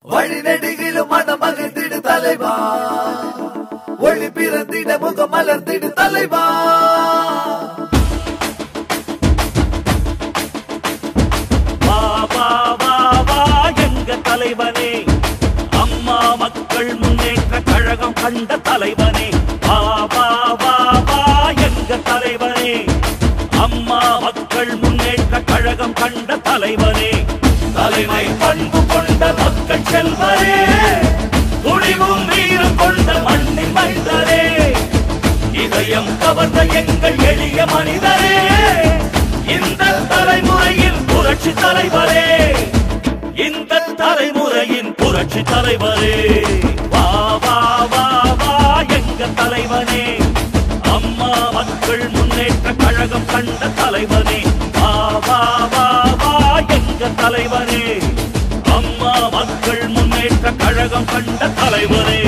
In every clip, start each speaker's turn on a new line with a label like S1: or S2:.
S1: வழி நெடுகிலும் மனம் மகிழ்ந்திடு தலைவா ஒளி பிறந்திட முகம் மலர்ந்திடு தலைவா
S2: வா வா வா வா எங்க தலைவனே அம்மா மக்கள் முன்னேற்ற கழகம் கண்ட தலைவனே வா வா வா வா எங்க தலைவனே அம்மா மக்கள் முன்னேற்ற கழகம் கண்ட தலைவனே தலைமை பண்பு கொண்ட மக்கள் செல்வரே துணிவும் வீரம் கொண்ட மண்ணின் மைந்தரே இதயம் கவர்ந்த எங்கள் எளிய மனிதரே இந்த தலைமுறையின் புரட்சி தலைவரே இந்த தலைமுறையின் புரட்சி தலைவரே வா வா வா வா எங்க தலைவனே அம்மா மக்கள் முன்னேற்ற கழகம் கண்ட தலைவனே வா வா வா வா எங்க தலைவனே அம்மா மக்கள் முன்னேற்ற கழகம் கண்ட தலைவரே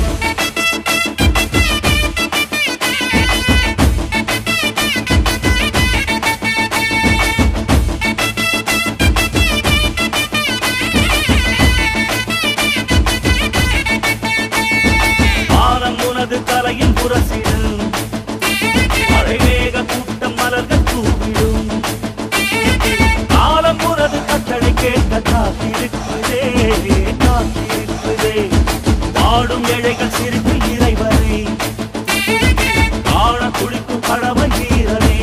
S2: வானம் உனது தலையின் புரசிடும் மழைவேக கூட்டம் மலர்கள் தூவிடும் காலம் உனது கட்டளை கேட்க காத்திருக்குதே காத்திருக்குதே பாடும் ஏழைகள் சிரிக்கும் இறைவனை காண துடிக்கும் கடமை வீரனே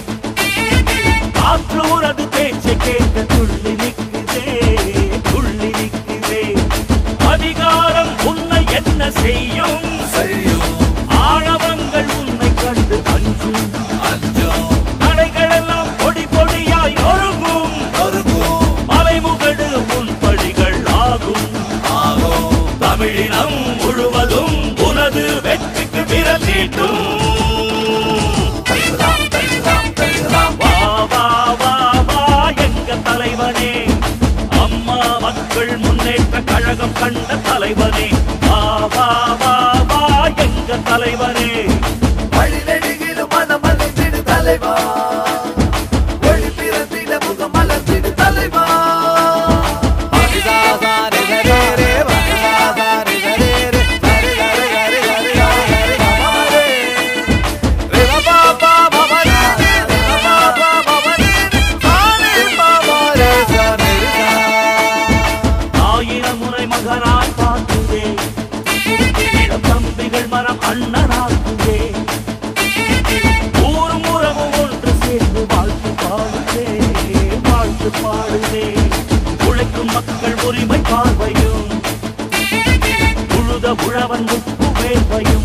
S2: காற்று உனது பேச்சை கேட்க துள்ளி நிற்குதே துள்ளி நிற்குதே அதிகாரம் உன்னை என்ன செய்யும்
S1: செய்யும்
S2: ஆணவங்கள் உன்னை கண்டு அஞ்சும்
S1: அஞ்சம்
S2: தடைகளெல்லாம் பொடி பொடியாய் ஒழுங்கும்
S1: நொறுங்கும்
S2: மலைமுகடு உன் படிகள் ஆகும்
S1: ஆகும்
S2: தமிழினம் முழுவதும் உனது வெற்றிக்கு விரல் நீட்டும்
S1: தைராம் தைராம் தைராம்
S2: வா வா வா வா எங்க தலைவனே அம்மா மக்கள் முன்னேற்ற கழகம் கண்ட தலைவனே வா வா வா வா எங்க தலைவனே
S1: வழி நெடுகிலும் மனம் மகிழ்ந்திடு தலைவா ஒளி பிறந்திட முகம் மலர்ந்திடு தலைவா
S2: ஆயிரம் முறை மகனாய் பார்க்குதே இளம் தம்பிகள் மனம் அண்ணனாக்குதே ஊரும் உறவும் ஒன்று சேர்ந்து வாழ்த்து பாடுதே வாழ்த்து பாடுதே உழைக்கும் மக்கள் உரிமை பார்வையும் உழுத உழவன் உப்பு வேர்வையும்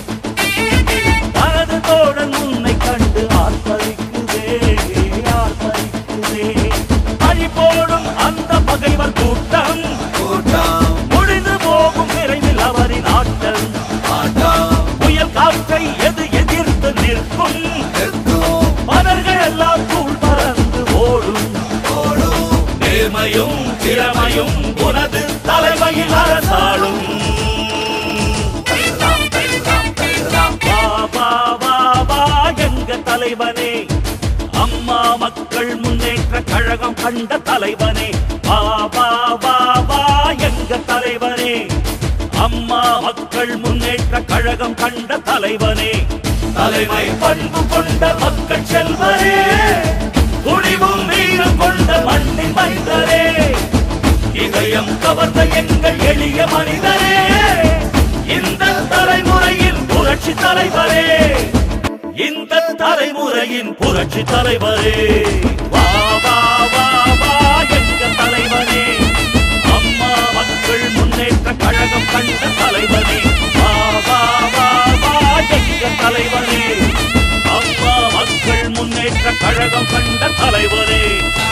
S2: தனது தோழன் உன்னை கண்டு ஆர்ப்பரிக்குதே ஆர்ப்பரிக்குதே அழி போடும் அந்த பகைவர் கூட்டம்
S1: கூட்டம்
S2: முடிந்து போகும் விரைவில் அவரின் ஆற்றல்
S1: ஆட்டம்
S2: புயல் காற்றை எது எதிர்த்து நிற்கும்
S1: நிற்கும்
S2: மலர்கள் எல்லாம் தூள் பறந்து ஓடும்
S1: ஓடும்
S2: நேர்மையும் திறமையும் உனது தலைமையில் அரசாளும்
S1: தைராம் தைராம் தைராம்
S2: வா வா வா வா எங்க தலைவனே அம்மா மக்கள் முன்னேற்ற கழகம் கண்ட தலைவனே வா வா வா வா எங்க தலைவனே அம்மா மக்கள் முன்னேற்ற கழகம் கண்ட தலைவனே தலைமை பண்பு கொண்ட மக்கள் செல்வரே துணிவும் வீரம் கொண்ட மண்ணின் மைந்தரே இதயம் கவர்ந்த எங்கள் எளிய மனிதரே இந்த தலைமுறையின் புரட்சி தலைவரே இந்த தலைமுறையின் புரட்சி தலைவரே வா வா வா வா எங்க தலைவனே அம்மா மக்கள் முன்னேற்ற கழகம் கண்ட தலைவனே வா வா வா வா எங்க தலைவனே அம்மா மக்கள் முன்னேற்ற கழகம் கண்ட தலைவரே